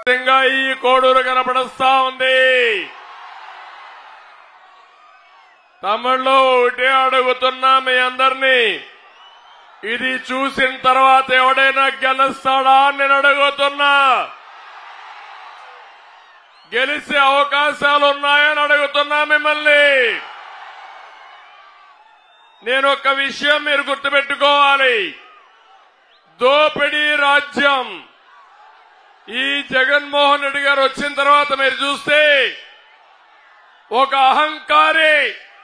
విధంగా ఈ కోడూరు కనపడుస్తా ఉంది తమిళ్లో ఒకటే అడుగుతున్నా మీ అందరినీ ఇది చూసిన తర్వాత ఎవడైనా గెలుస్తాడా అని నేను అడుగుతున్నా గెలిచే అవకాశాలు ఉన్నాయని అడుగుతున్నా మిమ్మల్ని నేను ఒక విషయం మీరు గుర్తుపెట్టుకోవాలి దోపిడీ రాజ్యం ఈ జగన్మోహన్ రెడ్డి గారు వచ్చిన తర్వాత మీరు చూస్తే ఒక అహంకారి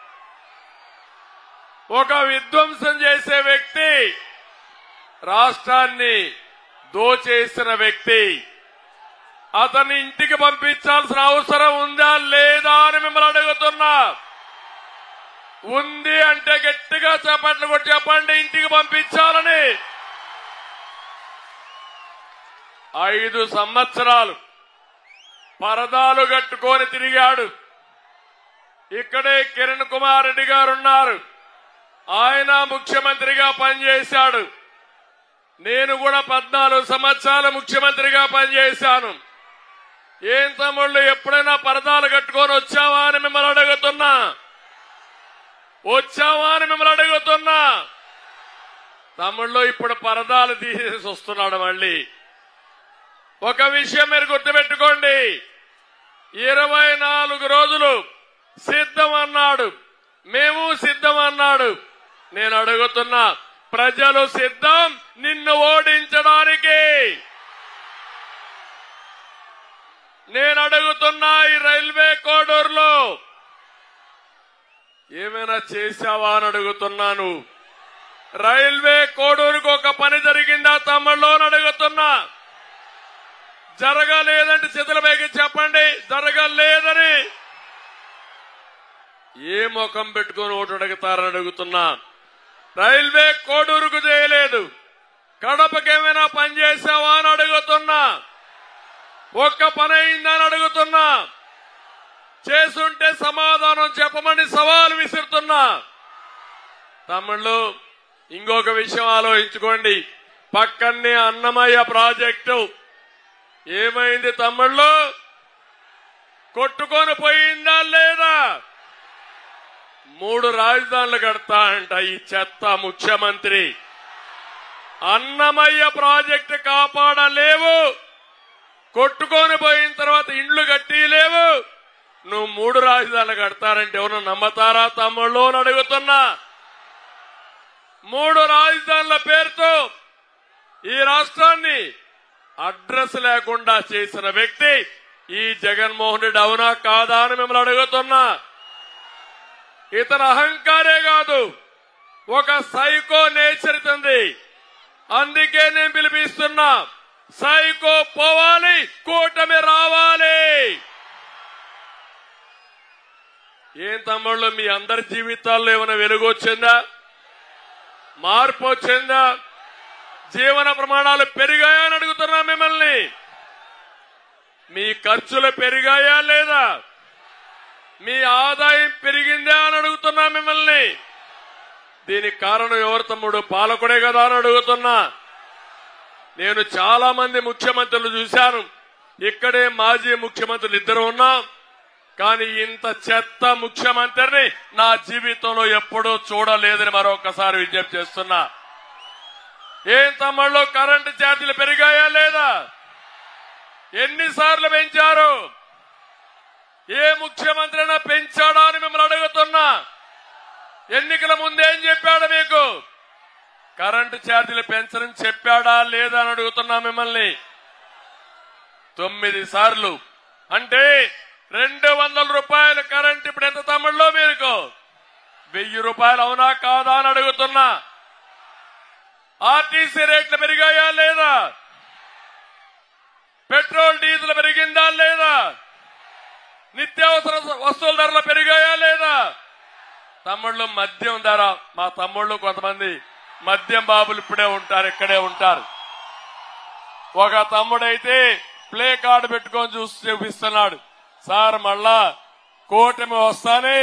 ఒక విధ్వంసం చేసే వ్యక్తి రాష్ట్రాన్ని దోచేసిన వ్యక్తి అతన్ని ఇంటికి పంపించాల్సిన అవసరం ఉందా లేదా అని మిమ్మల్ని అడుగుతున్నా ఉంది అంటే గట్టిగా చప్పట్లు కొట్టి చెప్పండి ఇంటికి పంపించాలని ఐదు సంవత్సరాలు పరదాలు కట్టుకొని తిరిగాడు ఇక్కడే కిరణ్ కుమార్ రెడ్డి గారు ఉన్నారు ఆయన ముఖ్యమంత్రిగా పనిచేశాడు నేను కూడా పద్నాలుగు సంవత్సరాలు ముఖ్యమంత్రిగా పనిచేశాను ఏం తమ్ముళ్ళు ఎప్పుడైనా పరదాలు కట్టుకొని వచ్చావా అని మిమ్మల్ని అడుగుతున్నా వచ్చావా అని మిమ్మల్ని అడుగుతున్నా తమ్ముళ్ళు ఇప్పుడు పరదాలు తీసేసి వస్తున్నాడు మళ్ళీ ఒక విషయం మీరు గుర్తుపెట్టుకోండి ఇరవై నాలుగు రోజులు సిద్ధం అన్నాడు మేము సిద్ధం అన్నాడు నేను అడుగుతున్నా ప్రజలు సిద్ధం నిన్ను ఓడించడానికి నేను అడుగుతున్నా ఈ రైల్వే కోడూరులో ఏమైనా చేశావా అని అడుగుతున్నాను రైల్వే కోడూరుకు ఒక పని జరిగిందా తమ్ముళ్ళు అని అడుగుతున్నా జరగలేదంటే చేతుల పైకి చెప్పండి జరగలేదని ఏ ముఖం పెట్టుకొని ఓటు అడుగుతారని అడుగుతున్నా రైల్వే కోడూరుకు చేయలేదు కడపకేమైనా పని చేసావా అని అడుగుతున్నా ఒక్క పని అయిందని అడుగుతున్నా చేసుంటే సమాధానం చెప్పమని సవాల్ విసురుతున్నా తమ్ముళ్ళు ఇంకొక విషయం ఆలోచించుకోండి పక్కనే అన్నమయ్య ప్రాజెక్టు ఏమైంది తమ్ముళ్ళు కొట్టుకొని పోయిందా లేదా మూడు రాజధానులు కడతా అంట ఈ చెత్త ముఖ్యమంత్రి అన్నమయ్య ప్రాజెక్టు కాపాడలేవు కొట్టుకొని పోయిన తర్వాత ఇండ్లు కట్టి లేవు నువ్వు మూడు రాజధానులు కడతారంటే ఎవరు నమ్మతారా తమ్ముళ్ళు అని అడుగుతున్నా మూడు రాజధానుల పేరుతో ఈ రాష్ట్రాన్ని అడ్రస్ లేకుండా చేసిన వ్యక్తి ఈ జగన్మోహన్ రెడ్డి అవునా కాదా అని మిమ్మల్ని అడుగుతున్నా ఇతర అహంకారే కాదు ఒక సైకో నేచర్ ఉంది అందుకే నేను పిలిపిస్తున్నా సైకో పోవాలి కూటమి రావాలి ఏం తమ్ముళ్ళు మీ అందరి జీవితాల్లో ఏమైనా వెలుగు వచ్చిందా మార్పు వచ్చిందా జీవన ప్రమాణాలు పెరిగాయా అని అడుగుతున్నా మిమ్మల్ని మీ ఖర్చులు పెరిగాయా లేదా మీ ఆదాయం పెరిగిందా అని అడుగుతున్నా మిమ్మల్ని దీనికి కారణం ఎవరు తమ్ముడు పాలకుడే కదా అని అడుగుతున్నా నేను చాలా మంది ముఖ్యమంత్రులు చూశాను ఇక్కడే మాజీ ముఖ్యమంత్రులు ఇద్దరు ఉన్నాం కానీ ఇంత చెత్త ముఖ్యమంత్రిని నా జీవితంలో ఎప్పుడూ చూడలేదని మరొకసారి విజ్ఞప్తి చేస్తున్నా ఏం తమ్ముళ్ళు కరెంటు ఛార్జీలు పెరిగాయా లేదా ఎన్నిసార్లు పెంచారు ఏ ముఖ్యమంత్రి అయినా పెంచాడా అని మిమ్మల్ని అడుగుతున్నా ఎన్నికల ముందేం చెప్పాడు మీకు కరెంటు ఛార్జీలు పెంచరని చెప్పాడా లేదా అని అడుగుతున్నా మిమ్మల్ని తొమ్మిది సార్లు అంటే రెండు వందల రూపాయలు కరెంట్ ఇప్పుడు ఎంత తమ్ముళ్ళో మీకు వెయ్యి రూపాయలు అవునా కాదా అని అడుగుతున్నా ఆర్టీసీ రేట్లు పెరిగాయా లేదా పెట్రోల్ డీజిల్ పెరిగిందా లేదా నిత్యావసర వస్తువుల ధరలు పెరిగాయా లేదా తమ్ముళ్ళు మద్యం ధర మా తమ్ముళ్ళు కొంతమంది మద్యం బాబులు ఇప్పుడే ఉంటారు ఇక్కడే ఉంటారు ఒక తమ్ముడైతే ప్లే కార్డు పెట్టుకొని చూసి చూపిస్తున్నాడు సార్ మళ్ళా కూటమి వస్తానే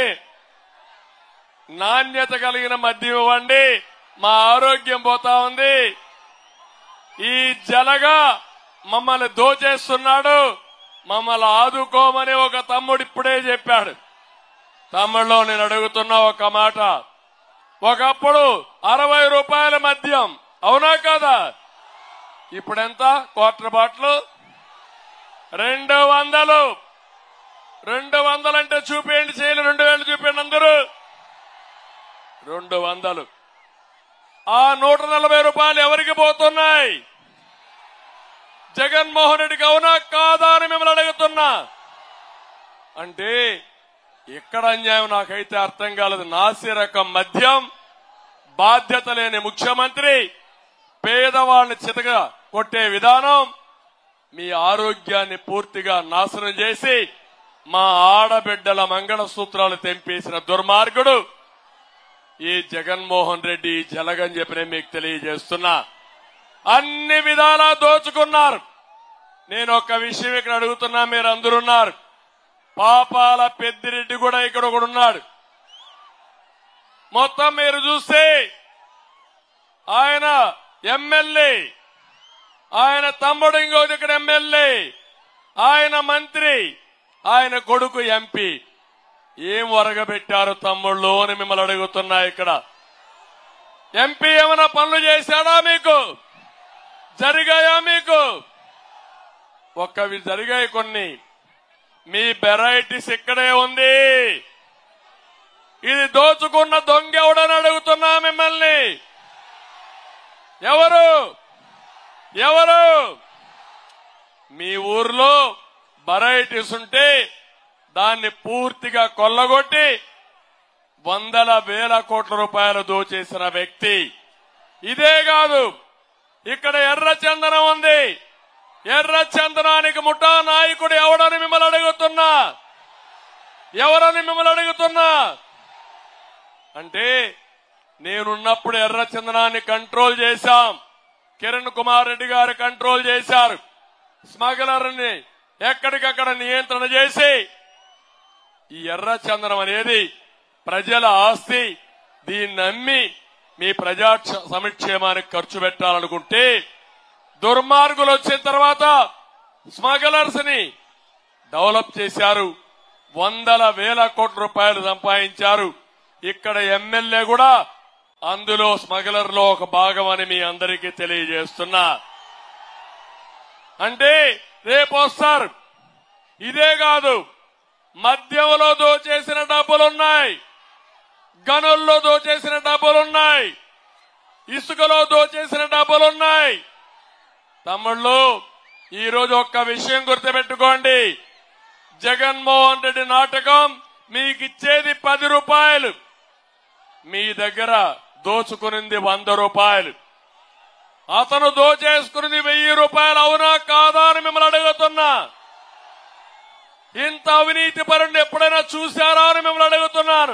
నాణ్యత కలిగిన మద్యం ఇవ్వండి మా ఆరోగ్యం పోతా ఉంది ఈ జలగా మమ్మల్ని దోచేస్తున్నాడు మమ్మల్ని ఆదుకోమని ఒక తమ్ముడు ఇప్పుడే చెప్పాడు తమ్ముళ్ళు నేను అడుగుతున్న ఒక మాట ఒకప్పుడు అరవై రూపాయల మద్యం అవునా కదా ఇప్పుడెంత క్వార్టర్ బాటిల్ రెండు వందలు రెండు వందలంటే చూపేయండి చేయలు రెండు వేలు చూపేయండి అందరూ రెండు వందలు ఆ నూట నలభై రూపాయలు ఎవరికి పోతున్నాయి జగన్మోహన్ రెడ్డికి అవునా కాదా అని మిమ్మల్ని అడుగుతున్నా అంటే ఎక్కడ అన్యాయం నాకైతే అర్థం కాలేదు నాసి రకం మద్యం బాధ్యత లేని ముఖ్యమంత్రి పేదవాళ్ళని చితగా కొట్టే విధానం మీ ఆరోగ్యాన్ని పూర్తిగా నాశనం చేసి మా ఆడబిడ్డల మంగళసూత్రాలు తెంపేసిన దుర్మార్గుడు ఈ జగన్మోహన్ రెడ్డి ఈ జలగని చెప్పి నేను మీకు తెలియజేస్తున్నా అన్ని విధాలా దోచుకున్నారు నేను ఒక విషయం ఇక్కడ అడుగుతున్నా మీరు అందరున్నారు పాపాల పెద్దిరెడ్డి కూడా ఇక్కడ ఒకడు ఉన్నాడు మొత్తం మీరు చూస్తే ఆయన ఎమ్మెల్యే ఆయన తమ్ముడు ఇంకోటి ఇక్కడ ఎమ్మెల్యే ఆయన మంత్రి ఆయన కొడుకు ఎంపీ ఏం వరగబెట్టారు తమ్ముళ్ళు అని మిమ్మల్ని అడుగుతున్నా ఇక్కడ ఎంపీ ఏమైనా పనులు చేశాడా మీకు జరిగాయా మీకు ఒక్కవి జరిగాయి కొన్ని మీ వెరైటీస్ ఇక్కడే ఉంది ఇది దోచుకున్న దొంగ ఎవడని అడుగుతున్నా మిమ్మల్ని ఎవరు ఎవరు మీ ఊర్లో వెరైటీస్ ఉంటే దాన్ని పూర్తిగా కొల్లగొట్టి వందల వేల కోట్ల రూపాయలు దోచేసిన వ్యక్తి ఇదే కాదు ఇక్కడ ఎర్ర చందనం ఉంది ఎర్ర చందనానికి ముఠా నాయకుడు ఎవడని మిమ్మల్ని అడుగుతున్నా ఎవరని మిమ్మల్ని అడుగుతున్నా అంటే నేనున్నప్పుడు ఎర్ర చందనాన్ని కంట్రోల్ చేశాం కిరణ్ కుమార్ రెడ్డి గారు కంట్రోల్ చేశారు స్మగ్లర్ని ఎక్కడికక్కడ నియంత్రణ చేసి ఈ ఎర్ర చందనం అనేది ప్రజల ఆస్తి దీన్ని అమ్మి మీ ప్రజా క్ష- సంక్షేమానికి ఖర్చు పెట్టాలనుకుంటే దుర్మార్గులు వచ్చిన తర్వాత స్మగ్లర్స్ ని డెవలప్ చేశారు వందల వేల కోట్ల రూపాయలు సంపాదించారు ఇక్కడ ఎమ్మెల్యే కూడా అందులో స్మగ్లర్ లో ఒక భాగం అని మీ అందరికీ తెలియజేస్తున్నా అంటే రేపు వస్తారు ఇదే కాదు మద్యంలో దోచేసిన డబ్బులున్నాయి గనుల్లో దోచేసిన డబ్బులున్నాయి ఇసుకలో దోచేసిన డబ్బులున్నాయి తమ్ముళ్ళు ఈ రోజు ఒక్క విషయం గుర్తుపెట్టుకోండి జగన్మోహన్ రెడ్డి నాటకం మీకు ఇచ్చేది పది రూపాయలు మీ దగ్గర దోచుకునింది వంద రూపాయలు అతను దోచేసుకున్నది వెయ్యి రూపాయలు అవునా కాదా అని మిమ్మల్ని అడుగుతున్నా ఇంత అవినీతి పరుణ్ణి ఎప్పుడైనా చూశారా అని మిమ్మల్ని అడుగుతున్నాను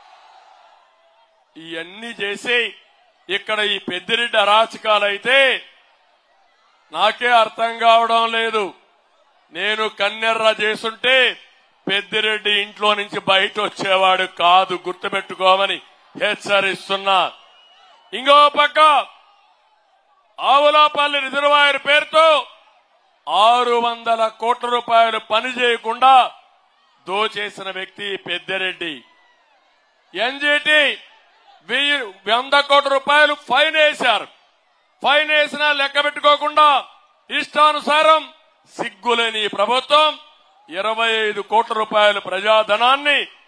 ఇవన్నీ చేసి ఇక్కడ ఈ పెద్దిరెడ్డి అరాచకాలైతే నాకే అర్థం కావడం లేదు నేను కన్నెర్ర చేసుంటే పెద్దిరెడ్డి ఇంట్లో నుంచి బయట వచ్చేవాడు కాదు గుర్తుపెట్టుకోమని హెచ్చరిస్తున్నా ఇంకో పక్క ఆవులాపల్లి రిజర్వాయర్ పేరుతో ఆరు వందల కోట్ల రూపాయలు పని చేయకుండా దోచేసిన వ్యక్తి పెద్దిరెడ్డి ఎన్జిటి వెయ్యి వంద కోట్ల రూపాయలు ఫైన్ వేశారు ఫైన్ వేసినా లెక్క పెట్టుకోకుండా ఇష్టానుసారం సిగ్గులేని ఈ ప్రభుత్వం ఇరవై ఐదు కోట్ల రూపాయల ప్రజాధనాన్ని